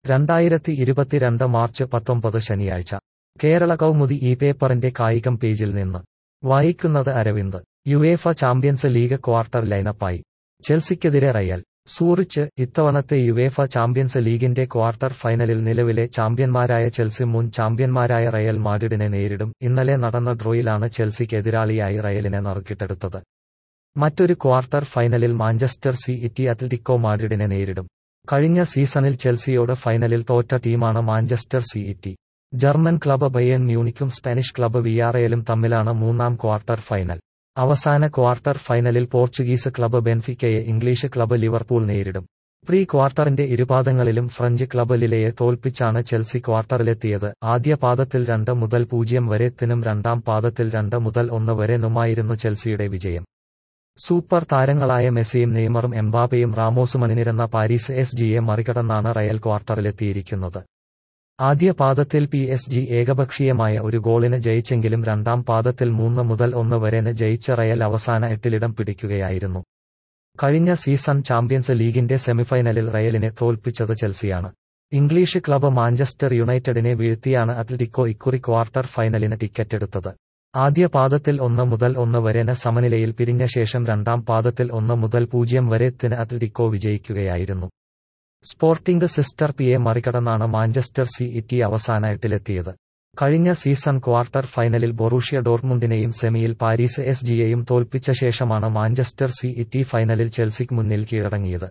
രണ്ടായിരത്തി ഇരുപത്തിരണ്ട് മാർച്ച് പത്തൊമ്പത് ശനിയാഴ്ച കേരള കൗമുദി ഈ പേപ്പറിന്റെ കായികം പേജിൽ നിന്ന് വായിക്കുന്നത് Aravind UEFA Champions League quarter ലൈനപ്പായി ചെൽസിക്കെതിരെ റയൽ സൂറിച്ച് ഇത്തവണത്തെ യുവേഫ ചാമ്പ്യൻസ് ലീഗിന്റെ ക്വാർട്ടർ ഫൈനലിൽ നിലവിലെ ചാമ്പ്യന്മാരായ ചെൽസി മുൻ ചാമ്പ്യന്മാരായ റയൽ മാഡ്രിഡിനെ നേരിടും ഇന്നലെ നടന്ന ഡ്രോയിലാണ് ചെൽസിക്ക് എതിരാളിയായി റയലിനെ നറുക്കിട്ടെടുത്തത് മറ്റൊരു ക്വാർട്ടർ ഫൈനലിൽ മാഞ്ചസ്റ്റർ സി ഇറ്റി അത്ലറ്റിക്കോ മാഡ്രിഡിനെ നേരിടും കഴിഞ്ഞ സീസണിൽ ചെൽസിയോട് ഫൈനലിൽ തോറ്റ ടീമാണ് Manchester City German club Bayern മ്യൂണിക്കും സ്പാനിഷ് ക്ലബ് വിയാറയലും തമ്മിലാണ് മൂന്നാം ക്വാർട്ടർ ഫൈനൽ അവസാന ക്വാർട്ടർ ഫൈനലിൽ പോർച്ചുഗീസ് ക്ലബ് ബെൻഫിക്കയെ ഇംഗ്ലീഷ് ക്ലബ് ലിവർപൂൾ നേരിടും പ്രീ ക്വാർട്ടറിന്റെ ഇരുപാദങ്ങളിലും ഫ്രഞ്ച് ക്ലബ് ലിലയെ തോൽപ്പിച്ചാണ് ചെൽസി ക്വാർട്ടറിലെത്തിയത് ആദ്യ പാദത്തിൽ രണ്ട് മുതൽ പൂജ്യം വരെ ത്തിനും രണ്ടാം പാദത്തിൽ രണ്ട് മുതൽ ഒന്ന് വരെ നുമായിരുന്നു ചെൽസിയുടെ വിജയം സൂപ്പർ താരങ്ങളായ മെസ്സിയും നെയ്മറും എംബാബയും റാമോസും അണിനിരന്ന പാരീസ് എസ് ജിയെ മറികടന്നാണ് റയൽ ക്വാർട്ടറിലെത്തിയിരിക്കുന്നത് ആദ്യ പാദത്തിൽ പി എസ് ജി ഏകപക്ഷീയമായ ഒരു ഗോളിന് ജയിച്ചെങ്കിലും രണ്ടാം പാദത്തിൽ മൂന്ന് മുതൽ ഒന്ന് വരെന് ജയിച്ച റയൽ അവസാന എട്ടിലിടം പിടിക്കുകയായിരുന്നു കഴിഞ്ഞ സീസൺ ചാമ്പ്യൻസ് ലീഗിന്റെ സെമിഫൈനലിൽ റയലിനെ തോൽപ്പിച്ചത് ചെൽസിയാണ് ഇംഗ്ലീഷ് ക്ലബ് മാഞ്ചസ്റ്റർ യുണൈറ്റഡിനെ വീഴ്ത്തിയാണ് അത്ലറ്റിക്കോ ഇക്കുറി ക്വാർട്ടർ ഫൈനലിന് ടിക്കറ്റെടുത്തത് ആദ്യ പാദത്തിൽ ഒന്ന് മുതൽ ഒന്ന് വരെന് സമനിലയിൽ പിരിഞ്ഞ ശേഷം രണ്ടാം പാദത്തിൽ ഒന്ന് മുതൽ പൂജ്യം വരെ ത്തിന് അത്ലറ്റിക്കോ വിജയിക്കുകയായിരുന്നു സ്പോർട്ടിംഗ് സിസ്റ്റർ പിയെ മറികടന്നാണ് മാഞ്ചസ്റ്റർ സി ഇറ്റി അവസാന എട്ടിലെത്തിയത് കഴിഞ്ഞ സീസൺ ക്വാർട്ടർ ഫൈനലിൽ ബൊറൂഷ്യ ഡോർമുണ്ടിനെയും സെമിയിൽ പാരീസ് എസ് ജിയെയും തോൽപ്പിച്ച ശേഷമാണ് മാഞ്ചസ്റ്റർ സി ഇറ്റി ഫൈനലിൽ ചെൽസിക്ക് മുന്നിൽ കീഴടങ്ങിയത്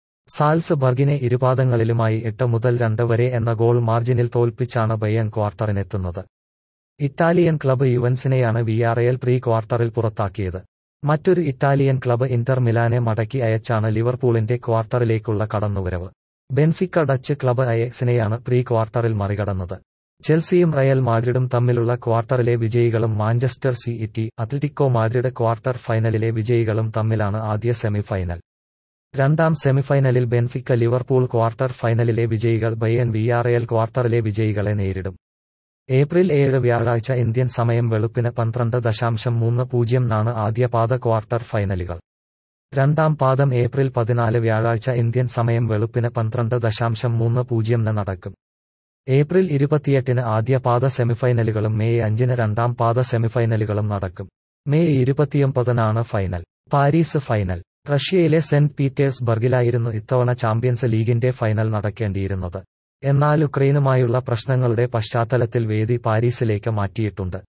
സാൽസ് ബർഗിനെ ഇരുപാദങ്ങളിലുമായി എട്ട് മുതൽ രണ്ട് വരെ എന്ന ഗോൾ മാർജിനിൽ തോൽപ്പിച്ചാണ് ബയൺ ക്വാർട്ടറിനെത്തുന്നത് ഇറ്റാലിയൻ ക്ലബ് യുവൻസിനെയാണ് വിയാറയൽ പ്രീ ക്വാർട്ടറിൽ പുറത്താക്കിയത് മറ്റൊരു ഇറ്റാലിയൻ ക്ലബ് ഇന്റർ മിലാനെ മടക്കി അയച്ചാണ് ലിവർപൂളിന്റെ ക്വാർട്ടറിലേക്കുള്ള കടന്നുവരവ് ബെൻഫിക്ക ഡച്ച് ക്ലബ് അയക്സിനെയാണ് പ്രീ ക്വാർട്ടറിൽ മറികടന്നത് ചെൽസിയും റയൽ മാഡ്രിഡും തമ്മിലുള്ള ക്വാർട്ടറിലെ വിജയികളും Manchester City Atletico Madrid quarter ഫൈനലിലെ വിജയികളും തമ്മിലാണ് ആദ്യ സെമിഫൈനൽ രണ്ടാം സെമിഫൈനലിൽ ബെൻഫിക്ക ലിവർപൂൾ ക്വാർട്ടർ ഫൈനലിലെ വിജയികൾ ബയൻ വിയാറയൽ ക്വാർട്ടറിലെ വിജയികളെ നേരിടും ഏപ്രിൽ ഏഴ് വ്യാഴാഴ്ച ഇന്ത്യൻ സമയം വെളുപ്പിന് പന്ത്രണ്ട് ദശാംശം മൂന്ന് പൂജ്യംനാണ് ആദ്യ പാദ ക്വാർട്ടർ ഫൈനലുകൾ രണ്ടാം പാദം ഏപ്രിൽ പതിനാല് വ്യാഴാഴ്ച ഇന്ത്യൻ സമയം വെളുപ്പിന് പന്ത്രണ്ട് ദശാംശം മൂന്ന് പൂജ്യംന് നടക്കും ഏപ്രിൽ ഇരുപത്തിയെട്ടിന് ആദ്യ പാദ സെമിഫൈനലുകളും മെയ് അഞ്ചിന് രണ്ടാം പാദ സെമിഫൈനലുകളും നടക്കും മെയ് ഇരുപത്തിയൊമ്പതിനാണ് ഫൈനൽ പാരീസ് ഫൈനൽ റഷ്യയിലെ സെന്റ് പീറ്റേഴ്സ്ബർഗിലായിരുന്നു ഇത്തവണ ചാമ്പ്യൻസ് ലീഗിന്റെ ഫൈനൽ നടക്കേണ്ടിയിരുന്നത് എന്നാൽ ഉക്രൈനുമായുള്ള പ്രശ്നങ്ങളുടെ പശ്ചാത്തലത്തിൽ വേദി പാരീസിലേക്ക് മാറ്റിയിട്ടുണ്ട്